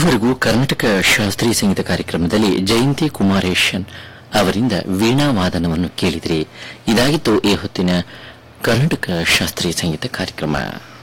ಇದುವರೆಗೂ ಕರ್ನಾಟಕ ಶಾಸ್ತ್ರೀಯ ಸಂಗೀತ ಕಾರ್ಯಕ್ರಮದಲ್ಲಿ ಜಯಂತಿ ಕುಮಾರೇಶನ್ ಅವರಿಂದ ವೀಣಾ ವಾದನವನ್ನು ಕೇಳಿದ್ರಿ ಇದಾಗಿತ್ತು ಈ ಹೊತ್ತಿನ ಕರ್ನಾಟಕ ಶಾಸ್ತ್ರೀಯ ಸಂಗೀತ ಕಾರ್ಯಕ್ರಮ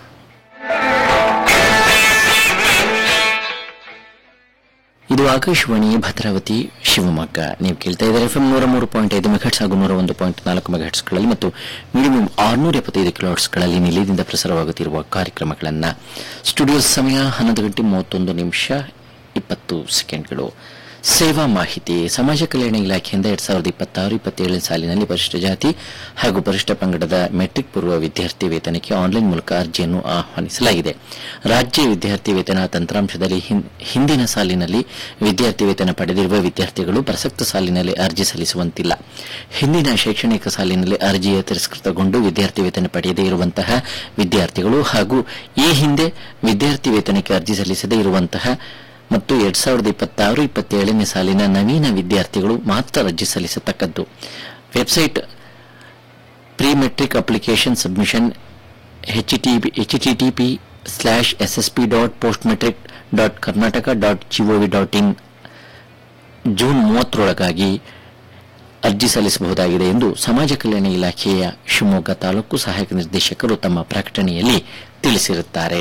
ಇದು ಆಕಾಶವಾಣಿ ಭದ್ರಾವತಿ ಶಿವಮೊಗ್ಗ ನೀವು ಕೇಳ್ತಾ ಇದ್ದಾರೆ ಎಫ್ಎಂ ನೂರ ಮೂರು ಪಾಯಿಂಟ್ ಐದು ಮೆಗಾಟ್ಸ್ ಹಾಗೂ ನೂರ ಒಂದು ಪಾಯಿಂಟ್ ನಾಲ್ಕು ಮೆಗಾಟ್ಸ್ಗಳಲ್ಲಿ ಮತ್ತು ಮಿನಿಮಮ್ ಆರುನೂರ ಎಪ್ಪತ್ತೈದು ಕಿಲೋಟ್ಸ್ಗಳಲ್ಲಿ ನಿಲಯದಿಂದ ಪ್ರಸಾರವಾಗುತ್ತಿರುವ ಕಾರ್ಯಕ್ರಮಗಳನ್ನು ಸ್ಟುಡಿಯೋ ಸಮಯ ಹನ್ನೊಂದು ಗಂಟೆ ಮೂವತ್ತೊಂದು ನಿಮಿಷ ಇಪ್ಪತ್ತು ಸೆಕೆಂಡ್ಗಳು ಸೇವಾ ಮಾಹಿತಿ ಸಮಾಜ ಕಲ್ಯಾಣ ಇಲಾಖೆಯಿಂದ ಎರಡ್ ಸಾವಿರದ ಇಪ್ಪತ್ತಾರು ಇಪ್ಪತ್ತೇಳನೇ ಸಾಲಿನಲ್ಲಿ ಪರಿಶಿಷ್ಟ ಜಾತಿ ಹಾಗೂ ಪರಿಶಿಷ್ಟ ಪಂಗಡದ ಮೆಟ್ರಿಕ್ ಪೂರ್ವ ವಿದ್ಯಾರ್ಥಿ ವೇತನಕ್ಕೆ ಆನ್ಲೈನ್ ಮೂಲಕ ಅರ್ಜಿಯನ್ನು ಆಹ್ವಾನಿಸಲಾಗಿದೆ ರಾಜ್ಯ ವಿದ್ಯಾರ್ಥಿ ವೇತನ ತಂತ್ರಾಂಶದಲ್ಲಿ ಹಿಂ- ಹಿಂದಿನ ಸಾಲಿನಲ್ಲಿ ವಿದ್ಯಾರ್ಥಿ ವೇತನ ಪಡೆದಿರುವ ವಿದ್ಯಾರ್ಥಿಗಳು ಪ್ರಸಕ್ತ ಸಾಲಿನಲ್ಲಿ ಅರ್ಜಿ ಸಲ್ಲಿಸುವಂತಿಲ್ಲ ಹಿಂದಿನ ಶೈಕ್ಷಣಿಕ ಸಾಲಿನಲ್ಲಿ ಅರ್ಜಿಯ ತಿರಸ್ಕೃತಗೊಂಡು ವಿದ್ಯಾರ್ಥಿ ವೇತನ ಪಡೆಯದೇ ಇರುವಂತಹ ವಿದ್ಯಾರ್ಥಿಗಳು ಹಾಗೂ ಈ ಹಿಂದೆ ವಿದ್ಯಾರ್ಥಿ ವೇತನಕ್ಕೆ ಅರ್ಜಿ ಸಲ್ಲಿಸದೇ ಇರುವಂತಹ ಮತ್ತು ಎರಡ್ ಸಾವಿರದ ಇಪ್ಪತ್ತಾರು ಇಪ್ಪತ್ತೇಳನೇ ಸಾಲಿನ ನವೀನ ವಿದ್ಯಾರ್ಥಿಗಳು ಮಾತ್ರ ಅರ್ಜಿ ಸಲ್ಲಿಸತಕ್ಕದ್ದು website pre matric application submission HTTP slash SSP dot post matric dot Karnataka dot GOV dot in June ಮೂವತ್ತರೊಳಗಾಗಿ ಅರ್ಜಿ ಸಲ್ಲಿಸಬಹುದಾಗಿದೆ ಎಂದು ಸಮಾಜ ಕಲ್ಯಾಣ ಇಲಾಖೆಯ ಶಿವಮೊಗ್ಗ ತಾಲೂಕು ಸಹಾಯಕ ನಿರ್ದೇಶಕರು ತಮ್ಮ ಪ್ರಕಟಣೆಯಲ್ಲಿ ತಿಳಿಸಿರುತ್ತಾರೆ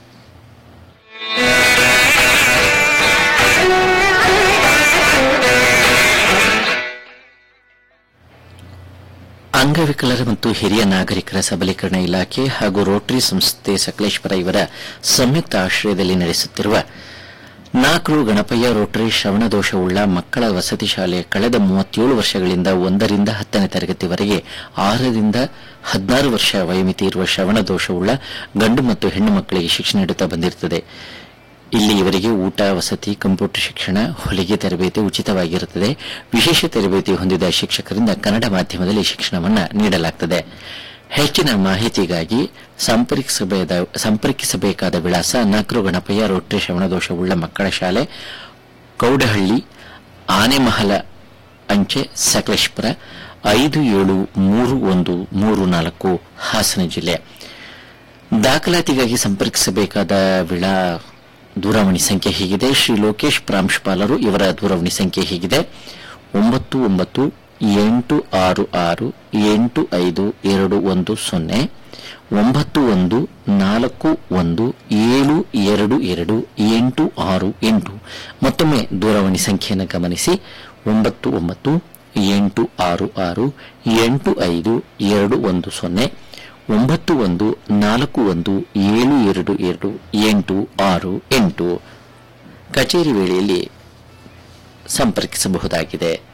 ಅಂಗವಿಕಲರ ಮತ್ತು ಹಿರಿಯ ನಾಗರಿಕರ ಸಬಲೀಕರಣ ಇಲಾಖೆ ಹಾಗೂ ರೋಟರಿ ಸಂಸ್ಥೆ ಸಕಲೇಶ್ವರ ಇವರ ಸಂಯುಕ್ತ ಆಶ್ರಯದಲ್ಲಿ ನಡೆಸುತ್ತಿರುವ ನಾಲ್ಕು ಗಣಪಯ್ಯ ರೋಟರಿ ಶ್ರವಣದೋಷವುಳ್ಳ ಮಕ್ಕಳ ವಸತಿ ಶಾಲೆ ಕಳೆದ ಮೂವತ್ತೇಳು ವರ್ಷಗಳಿಂದ ಒಂದರಿಂದ ಹತ್ತನೇ ತರಗತಿವರೆಗೆ ಆರರಿಂದ ಹದಿನಾರು ವರ್ಷ ವಯೋಮಿತಿ ಇರುವ ಶ್ರವಣದೋಷವುಳ್ಳ ಗಂಡು ಮತ್ತು ಹೆಣ್ಣು ಮಕ್ಕಳಿಗೆ ಶಿಕ್ಷಣ ನೀಡುತ್ತಾ ಬಂದಿರುತ್ತದೆ ಇಲ್ಲಿ ಇವರಿಗೆ ಊಟ ವಸತಿ ಕಂಪ್ಯೂಟರ್ ಶಿಕ್ಷಣ ಹೊಲಿಗೆ ತರಬೇತಿ ಉಚಿತವಾಗಿರುತ್ತದೆ ವಿಶೇಷ ತರಬೇತಿ ಹೊಂದಿದ ಶಿಕ್ಷಕರಿಂದ ಕನ್ನಡ ಮಾಧ್ಯಮದಲ್ಲಿ ಶಿಕ್ಷಣವನ್ನು ನೀಡಲಾಗುತ್ತದೆ ಹೆಚ್ಚಿನ ಮಾಹಿತಿಗಾಗಿ ಸಂಪರ್ಕಿಸಬೇಕಾದ ಸಂಪರ್ಕಿಸಬೇಕಾದ ವಿಳಾಸ ನಾಲ್ಕು ಗಣಪಯ್ಯ ರೋಟರಿ ಶ್ರವಣದೋಷವುಳ್ಳ ಮಕ್ಕಳ ಶಾಲೆ ಕೌಡಹಳ್ಳಿ ಆನೆಮಹಲ ಅಂಚೆ ಸಕಲೇಶ್ಪುರ ಐದು ಏಳು ಮೂರು ಒಂದು ಮೂರು ನಾಲ್ಕು ಹಾಸನ ಜಿಲ್ಲೆ ದಾಖಲಾತಿಗಾಗಿ ಸಂಪರ್ಕಿಸಬೇಕಾದ ವಿಳಾ ದೂರವಾಣಿ ಸಂಖ್ಯೆ ಹೀಗಿದೆ ಶ್ರೀ ಲೋಕೇಶ್ ಪ್ರಾಂಶುಪಾಲರು ಇವರ ದೂರವಾಣಿ ಸಂಖ್ಯೆ ಹೀಗಿದೆ ಒಂಬತ್ತು ಒಂಬತ್ತು ಎಂಟು ಆರು ಆರು ಎಂಟು ಐದು ಎರಡು ಒಂದು ಸೊನ್ನೆ ಒಂಬತ್ತು ಒಂದು ನಾಲ್ಕು ಒಂದು ಏಳು ಎರಡು ಎರಡು ಎಂಟು ಆರು ಎಂಟು ಮತ್ತೊಮ್ಮೆ ದೂರವಾಣಿ ಸಂಖ್ಯೆಯನ್ನು ಗಮನಿಸಿ ಒಂಬತ್ತು ಒಂಬತ್ತು ಎಂಟು ಆರು ಆರು ಎಂಟು ಐದು ಎರಡು ಒಂದು ಸೊನ್ನೆ ಒಂಬತ್ತು ಒಂದು ನಾಲ್ಕು ಒಂದು ಏಳು ಎರಡು ಎರಡು ಎಂಟು ಆರು ಎಂಟು ಕಚೇರಿ ವೇಳೆಯಲ್ಲಿ ಸಂಪರ್ಕಿಸಬಹುದಾಗಿದೆ